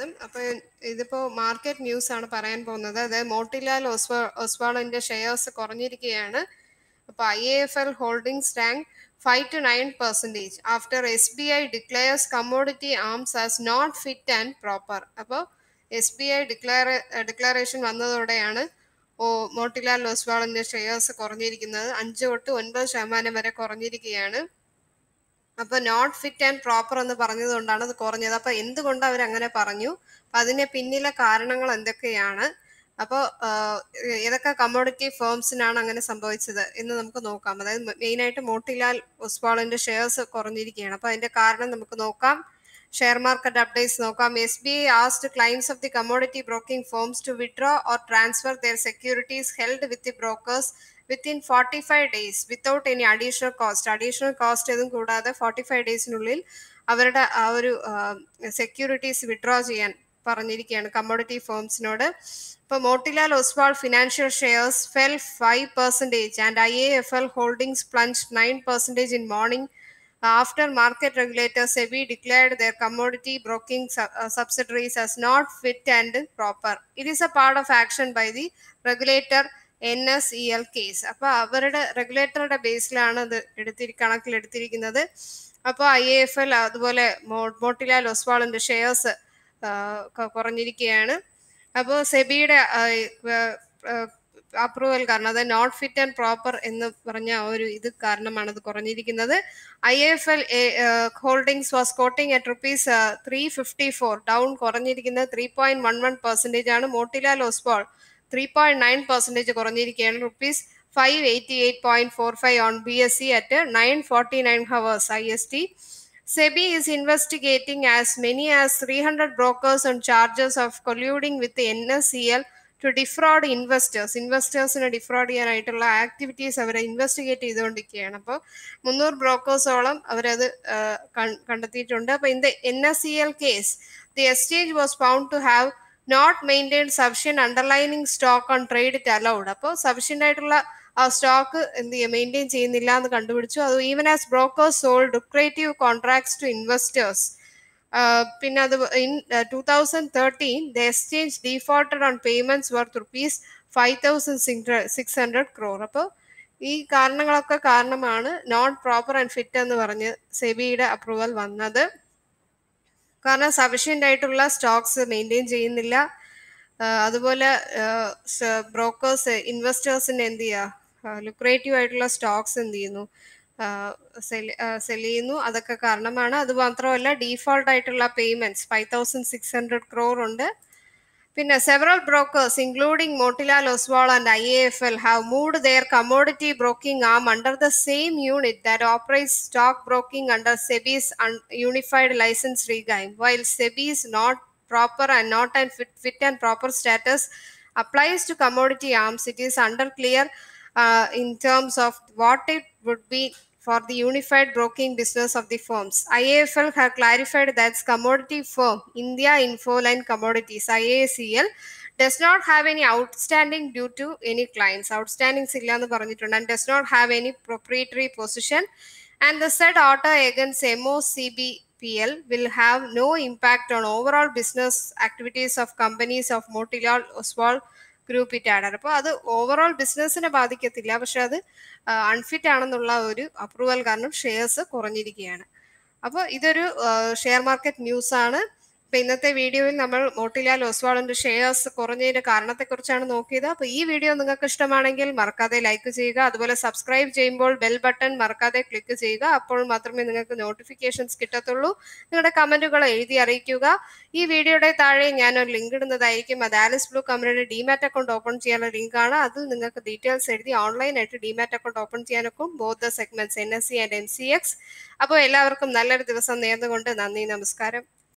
സ്വാഗതം അപ്പൊ ഇതിപ്പോ മാർക്കറ്റ് ന്യൂസ് ആണ് പറയാൻ പോകുന്നത് അതായത് മോട്ടിലാൽ ഒസ്വാ ഒസ്വാളിന്റെ ഷെയർസ് കുറഞ്ഞിരിക്കുകയാണ് അപ്പൊ I F L holdings rank five two nine percentage after S B I declares commodity arms as not fit and proper അപ്പോൾ S B I declare declaration വന്നതോടെയാണ് ഓ മോട്ടിലാൽ ഒസ്വാളിന്റെ ഷെയർസ് കുറഞ്ഞിരിക്കുന്നത് അഞ്ച് തൊട്ട് ഒൻപത് ശതമാനം വരെ കുറഞ്ഞിരിക്കുകയാണ് അപ്പൊ നോട്ട് ഫിറ്റ് ആൻഡ് പ്രോപ്പർ എന്ന് പറഞ്ഞതുകൊണ്ടാണ് അത് കുറഞ്ഞത് അപ്പൊ എന്തുകൊണ്ട് അവർ അങ്ങനെ പറഞ്ഞു അപ്പൊ അതിന്റെ പിന്നിലെ കാരണങ്ങൾ എന്തൊക്കെയാണ് അപ്പോൾ ഏതൊക്കെ കമ്മോഡിറ്റി ഫേംസിനാണ് അങ്ങനെ സംഭവിച്ചത് എന്ന് നമുക്ക് നോക്കാം അതായത് മെയിൻ ആയിട്ട് മോട്ടിലാൽ ഒസ്വാളിന്റെ ഷെയർസ് കുറഞ്ഞിരിക്കുകയാണ് അപ്പൊ അതിന്റെ കാരണം നമുക്ക് നോക്കാം ഷെയർ മാർക്കറ്റ് അപ്ഡേറ്റ്സ് നോക്കാം S B I asked clients of the commodity broking firms to withdraw or transfer their securities held with the brokers within forty five days without any additional cost additional cost ഇതും കൂടാതെ forty five ഡേയ്സിനുള്ളിൽ അവരുടെ ആ ഒരു securities withdraw ചെയ്യാൻ പറഞ്ഞിരിക്കുകയാണ് commodity ഫേംസിനോട് ഇപ്പോൾ Motilal Oswal financial shares fell five percentage and I A F L holdings plunge nine percentage in morning after market regulators SEBI declared their commodity broking su- uh, subsidiaries as not fit and proper. It is a part of action by the regulator N S E L case അപ്പൊ അവരുടെ റെഗുലേറ്ററുടെ ബേസിലാണ് അത് എടുത്തിരി കണക്കിലെടുത്തിരിക്കുന്നത് അപ്പോൾ I A F L അതുപോലെ Motilal ഒസ്വാളിന്റെ shares കുറഞ്ഞിരിക്കുകയാണ് അപ്പോൾ സെബിയുടെ approval കാരണം അത് not fit and proper എന്ന് പറഞ്ഞ ഒരു ഇത് കാരണമാണ് അത് കുറഞ്ഞിരിക്കുന്നത് I F L holdings was quoting at rupees three fifty four down കുറഞ്ഞിരിക്കുന്നത് three point one one percentage ആണ് Motilal Oswal three point nine percentage കുറഞ്ഞിരിക്കുകയാണ് rupees five eighty eight point four five on B S C at nine forty nine hours I S T SEBI is investigating as many as 300 brokers on charges of colluding with the NSCL to defraud investors ഇൻവെസ്റ്റേഴ്സിനെ defraud ചെയ്യാനായിട്ടുള്ള activities അവരെ investigate ചെയ്തുകൊണ്ടിരിക്കുകയാണ് അപ്പോൾ മുന്നൂറ് ബ്രോക്കേഴ്സോളം അവരത് കണ്ടെത്തിയിട്ടുണ്ട് അപ്പോൾ in the N S C L case the exchange was found to have not maintain sufficient underlying stock on trade it allowed അപ്പോൾ സഫിഷ്യൻ്റ് ആയിട്ടുള്ള ആ സ്റ്റോക്ക് എന്ത് ചെയ്യുക മെയിൻറ്റെയിൻ ചെയ്യുന്നില്ല എന്ന് കണ്ടുപിടിച്ചു അത് even as brokers sold lucrative contracts to investors പിന്നെ അത് in two thousand thirteen the exchange defaulted on payments worth rupees five thousand six hundred crore അപ്പോൾ ഈ കാരണങ്ങളൊക്കെ കാരണമാണ് നോട്ട് പ്രോപ്പർ ആൻഡ് ഫിറ്റ് എന്ന് പറഞ്ഞ് സെബിയുടെ അപ്രൂവൽ വന്നത് കാരണം സഫീഷ്യൻ്റ് ആയിട്ടുള്ള സ്റ്റോക്സ് മെയിൻറ്റെയിൻ ചെയ്യുന്നില്ല അതുപോലെ ബ്രോക്കേഴ്സ് ഇൻവെസ്റ്റേഴ്സിന് എന്ത് ചെയ്യുക ലുക്രേറ്റീവ് ആയിട്ടുള്ള സ്റ്റോക്സ് എന്ത് ചെയ്യുന്നു സെൽ സെൽ ചെയ്യുന്നു അതൊക്കെ കാരണമാണ് അത് മാത്രമല്ല ഡീഫോൾട്ട് ആയിട്ടുള്ള payments five thousand six hundred crore ഉണ്ട് പിന്നെ several brokers including Motilal Oswal and I A F L have moved their commodity broking arm under the same unit that operates stock broking under SEBI's unified licence regime while SEBI's not proper and not and fit, fit and proper status applies to commodity arms it is under clear uh, in terms of what it would be for the unified broking business of the firms. IAFL have clarified that commodity firm India Infoline Commodities IACL does not have any outstanding due to any clients. Outstanding illa എന്ന് പറഞ്ഞിട്ടുണ്ട് and does not have any proprietary position and the said order against MOCB PL will have no impact on overall business activities of companies of Motilal Oswald group it added അപ്പോൾ അത് overall ബിസിനസ്സിനെ ബാധിക്കത്തില്ല പക്ഷെ അത് unfit ആണെന്നുള്ള ഒരു approval കാരണം shares കുറഞ്ഞിരിക്കുകയാണ് അപ്പോൾ ഇതൊരു ഷെയർ മാർക്കറ്റ് ന്യൂസ് ആണ് അപ്പൊ ഇന്നത്തെ വീഡിയോയിൽ നമ്മൾ മോട്ടിലാൽ ഒസ്വാളിന്റെ ഷെയർസ് കുറഞ്ഞതിന്റെ കാരണത്തെക്കുറിച്ചാണ് നോക്കിയത് അപ്പൊ ഈ വീഡിയോ നിങ്ങൾക്ക് ഇഷ്ടമാണെങ്കിൽ മറക്കാതെ ലൈക്ക് ചെയ്യുക അതുപോലെ സബ്സ്ക്രൈബ് ചെയ്യുമ്പോൾ ബെൽ ബട്ടൺ മറക്കാതെ ക്ലിക്ക് ചെയ്യുക അപ്പോൾ മാത്രമേ നിങ്ങൾക്ക് നോട്ടിഫിക്കേഷൻസ് കിട്ടത്തുള്ളൂ നിങ്ങളുടെ കമന്റുകൾ എഴുതി അറിയിക്കുക ഈ വീഡിയോയുടെ താഴെ ഞാൻ ഒരു ലിങ്ക് ഇടുന്നതായിരിക്കും അത് ആലിസ് ബ്ലൂ കമ്പനിയുടെ ഡിമാറ്റ് അക്കൗണ്ട് ഓപ്പൺ ചെയ്യാനുള്ള ലിങ്ക് ആണ് അതിൽ നിങ്ങൾക്ക് ഡീറ്റെയിൽസ് എഴുതി ഓൺലൈനായിട്ട് ഡിമാറ്റ് അക്കൗണ്ട് ഓപ്പൺ ചെയ്യാനൊക്കെ both segments N S C and N C X അപ്പോൾ എല്ലാവർക്കും നല്ലൊരു ദിവസം നേർന്നുകൊണ്ട് നന്ദി നമസ്കാരം